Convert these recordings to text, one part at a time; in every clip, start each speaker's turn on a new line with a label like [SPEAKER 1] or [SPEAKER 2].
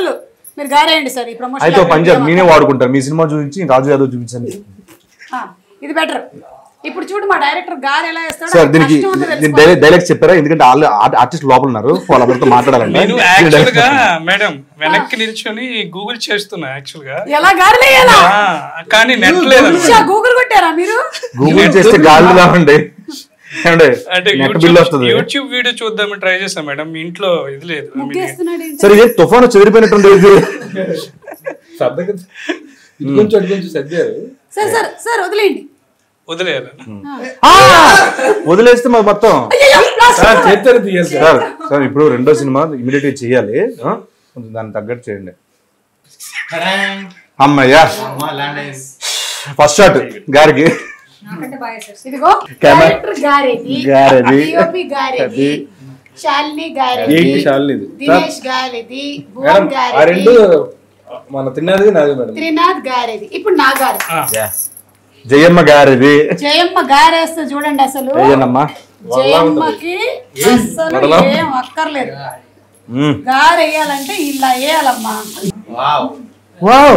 [SPEAKER 1] అసలు మీరు గారేయండి సార్ ఈ ప్రమోషన్
[SPEAKER 2] అయితే ఓ పని చేద్దాం నేనే వాడుకుంటాను మీ సినిమా చూపించి రాజు యాదవ్ చూపించండి
[SPEAKER 1] ఆ, ఇది బెటర్ ఇప్పుడు చూడు మా డైరెక్టర్ గారు ఎలా వేస్తాడో
[SPEAKER 2] సార్
[SPEAKER 1] ఆ
[SPEAKER 2] దీనికి
[SPEAKER 1] కష్టం ఉందో
[SPEAKER 2] దీని
[SPEAKER 1] తెలుసుకోవాలి.
[SPEAKER 2] డైలాగ్స్ చెప్పారా ఎందుకంటే వాళ్ళు ఆర్టిస్ట్ లోపల ఉన్నారు వాళ్ళందరితో మాట్లాడాలండి
[SPEAKER 3] నేను యాక్చువల్ గా మేడం వెనక్కి నిల్చొని గూగుల్ చేస్తున్నా యాక్చువల్ గా
[SPEAKER 1] ఎలా గారెలు వేయాలా
[SPEAKER 3] ఆ, కానీ నెట్ లేదు
[SPEAKER 1] ఉషా, గూగుల్ కొట్టారా మీరు
[SPEAKER 2] గూగుల్ చేస్తే గాలి రావండి ఏమండి
[SPEAKER 3] అంటే
[SPEAKER 2] నెట్ బిల్
[SPEAKER 3] యూట్యూబ్
[SPEAKER 2] వస్తుంది
[SPEAKER 3] యూట్యూబ్ వీడియో చూద్దామని ట్రై చేశాను మేడం మీ ఇంట్లో ఇది లేదు I mean,
[SPEAKER 1] ముగ్గేస్తున్నాడు ఏంటి?
[SPEAKER 2] సరే ఇది తుఫాను చెదిరిపోయినట్టుంది ఇది
[SPEAKER 4] సర్దగా ఇటు కొంచెం అటు కొంచెం సర్దారు
[SPEAKER 1] సార్ సార్ సార్ వదిలేయండి
[SPEAKER 3] వదిలేయాలి
[SPEAKER 2] ఆ! వదిలేస్తే మరి మొత్తం
[SPEAKER 1] అయ్యయ్యో, ప్లాస్టిక్
[SPEAKER 4] సార్ చేస్తారు తీయాలి సార్
[SPEAKER 2] సార్ సార్ ఇప్పుడు రెండో సినిమా ఇమీడియట్ గా చేయాలి ఆ? కొంచెం దాన్ని తగ్గట్టు చేయండి అమ్మయ్యా ఫస్ట్ షాట్ గారికి
[SPEAKER 1] ఇదిగో
[SPEAKER 2] కెమెరా-
[SPEAKER 1] డైరెక్టర్ గారేది
[SPEAKER 2] గారేది.
[SPEAKER 1] డిఓపి గారేది శాలిని గారేది
[SPEAKER 4] ఏంటి షాల్ ఇది
[SPEAKER 1] దినేష్ గారేది భువన్
[SPEAKER 4] మేడం ఆ రెండు
[SPEAKER 1] గారేది
[SPEAKER 4] మన తిన్నది నాది మేడం
[SPEAKER 1] త్రినాథ్ గారేది ఇప్పుడు నా గారు
[SPEAKER 2] జయమ్మ గారిది
[SPEAKER 1] జయమ్మ గారేస్తే చూడండి అసలు
[SPEAKER 2] అయ్యనమ్మా
[SPEAKER 1] జయమ్మకి అసలు ఏం అక్కర్లేదు
[SPEAKER 2] మ్మ్.
[SPEAKER 1] గారు వేయాలంటే ఇలా వేయాలమ్మా
[SPEAKER 2] వావ్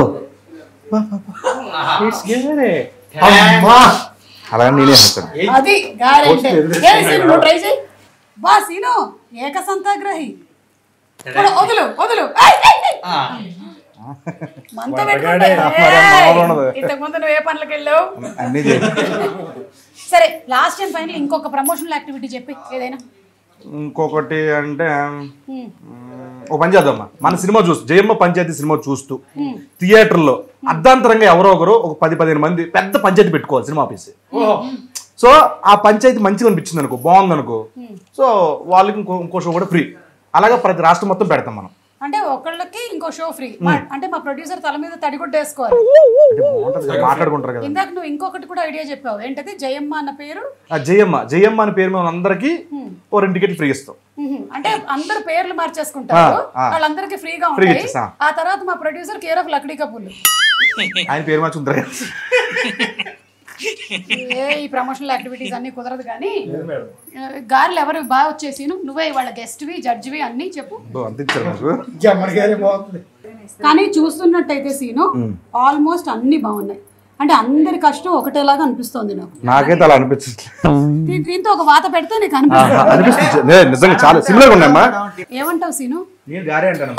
[SPEAKER 2] అమ్మా అలా నేనే వేస్తాను
[SPEAKER 1] అది గారె అంటే ఏ సీను నువ్వు ట్రై చేయి బా సీను ఏక సంతాగ్రహి ఇప్పుడు వదులు వదులు ఏయ్, ఏయ్, ఏయ్. మనతో పెట్టుకుంటే,
[SPEAKER 2] మరి మామూలు ఉండదు.
[SPEAKER 1] ఏయ్, ఇంతకు ముందు నువ్వు ఏ పనులకు వెళ్ళావు
[SPEAKER 2] అన్నీ చేయి.
[SPEAKER 1] సరే లాస్ట్ టైం ఫైనల్ ఇంకొక ప్రమోషనల్ యాక్టివిటీ చెప్పి ఏదైనా
[SPEAKER 2] ఇంకొకటి అంటే
[SPEAKER 1] హ్మ్.
[SPEAKER 2] మ్, ఓ పని చేద్దామా మన సినిమా చూస్తూ జయమ్మ పంచాయతీ సినిమా చూస్తూ థియేటర్లో అర్ధాంతరంగా ఎవరో ఒకరు ఒక పది పదిహేను మంది పెద్ద పంచాయతీ పెట్టుకోవాలి సినిమా ఆఫీస్ సో ఆ పంచాయతీ మంచిగా అనిపించింది అనుకో బాగుంది అనుకో సో వాళ్ళకి ఇంకో ఇంకో షో కూడా ఫ్రీ అలాగా ప్రతి రాష్ట్రం మొత్తం పెడతాం మనం
[SPEAKER 1] అంటే ఒకళ్ళకి ఇంకో షో ఫ్రీ అంటే మా ప్రొడ్యూసర్ తల మీద తడిగుడ్డ వేసుకోవాలి
[SPEAKER 2] అంటే బాగుంటది కదా, మాట్లాడుకుంటారు కదా
[SPEAKER 1] ఇందాక నువ్వు ఇంకొకటి కూడా ఐడియా చెప్పావు ఏంటది జయమ్మ అన్న పేరు
[SPEAKER 2] ఆ జయమ్మ జయమ్మ అనే పేరు మీద అందరికి ఓ రెండు టికెట్ ఫ్రీ ఇస్తాం
[SPEAKER 1] మ్మ్. అంటే అందరు పేర్లు మార్చేసుకుంటారు
[SPEAKER 2] ఆ, ఆ.
[SPEAKER 1] వాళ్ళందరికీ ఫ్రీగా
[SPEAKER 2] Free
[SPEAKER 1] ఉంటాయి
[SPEAKER 2] ఇచ్చేసా.
[SPEAKER 1] ఆ తర్వాత మా ప్రొడ్యూసర్ కేర్ ఆఫ్ లక్డీ కపూర్లు
[SPEAKER 2] ఆయన పేరు మార్చుకుంటారు
[SPEAKER 1] ఏ ఈ ప్రమోషనల్ యాక్టివిటీస్ అన్ని కుదరదు కానీ ఆ, గారెలు ఎవరు బాగా వచ్చేసి నువ్వే వాళ్ళ గెస్ట్వి జడ్జివి అన్ని చెప్పు
[SPEAKER 2] అంత ఇచ్చారు నాకు
[SPEAKER 1] కానీ చూస్తున్నట్టయితే సీను ఆల్మోస్ట్ అన్ని బాగున్నాయి అంటే అందరి కష్టం ఒకటేలాగా అనిపిస్తోంది నాకు
[SPEAKER 2] నాకైతే అలా అనిపించట్లేదు
[SPEAKER 1] దీ- దీంతో ఒక వాత పెడితే నీకు అనిపిస్తుంది
[SPEAKER 2] అనిపిస్తుంది నే, నిజంగా చాలా సిమిలర్ ఉన్నాయమ్మా
[SPEAKER 1] ఏమంటావు సీను
[SPEAKER 2] నేను గారే అంటాను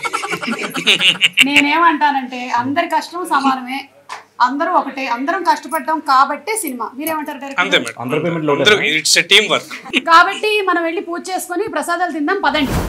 [SPEAKER 1] నేనేమంటానంటే అందరి కష్టం సమానమే అందరూ ఒకటే అందరం కష్టపడ్డాం కాబట్టే సినిమా మీరేమంటారు
[SPEAKER 3] అంతే
[SPEAKER 1] డైరెక్టర్
[SPEAKER 3] మేడం
[SPEAKER 2] అందరి పేమెంట్
[SPEAKER 3] అందరూ ఇట్స్ ఎ టీమ్ వర్క్
[SPEAKER 1] కాబట్టి మనం వెళ్ళి పూజ చేసుకొని ప్రసాదాలు తిందాం పదండి